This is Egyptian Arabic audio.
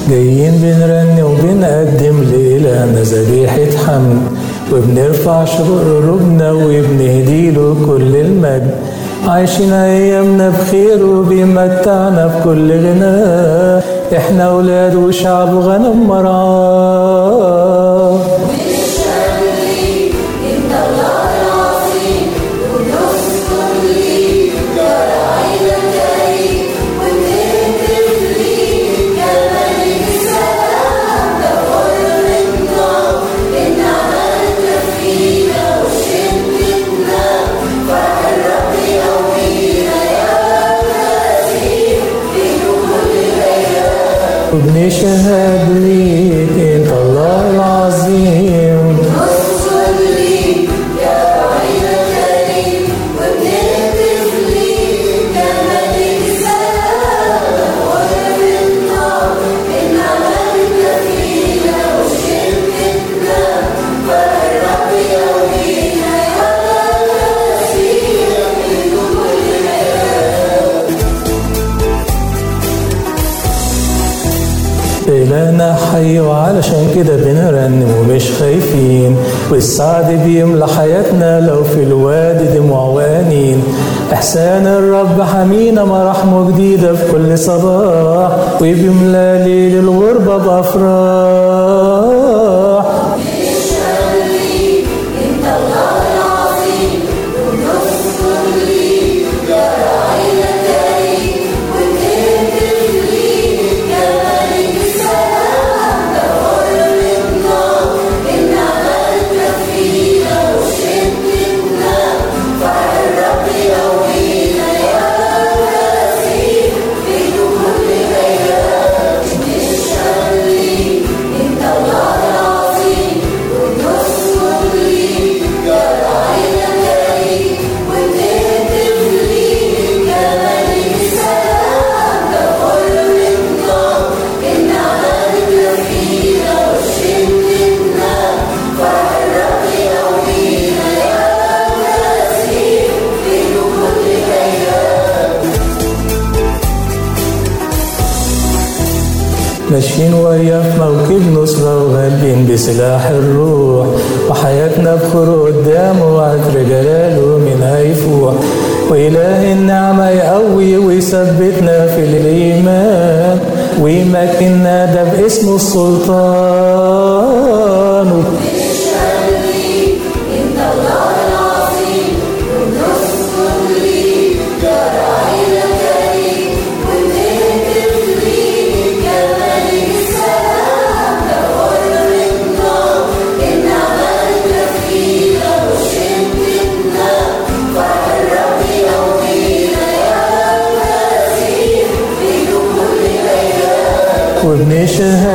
جايين بنرن وبنقدم لإلهنا ذبيحة حمد وبنرفع شرورنا وبنهديله كل المجد عايشين أيامنا بخير وبيمتعنا بكل غنى احنا أولاد وشعب غنم مرعاه وبنشهد ليك انت الله العظيم إلهنا حي وعلشان كده بنرنم ومش خايفين والسعد بيملى حياتنا لو في الوادي دموع وانين إحسان الرب حمينا مراحمه جديدة في كل صباح وبيملى ليل الغربة بأفراح ماشيين ويا في موكب نصرة وغالبين بسلاح الروح وحياتنا بخور قدامه وعطر جلاله من هيفوح وإله النعمة يقوي ويثبتنا في الإيمان ويمكننا ده باسمه السلطان وبنشهد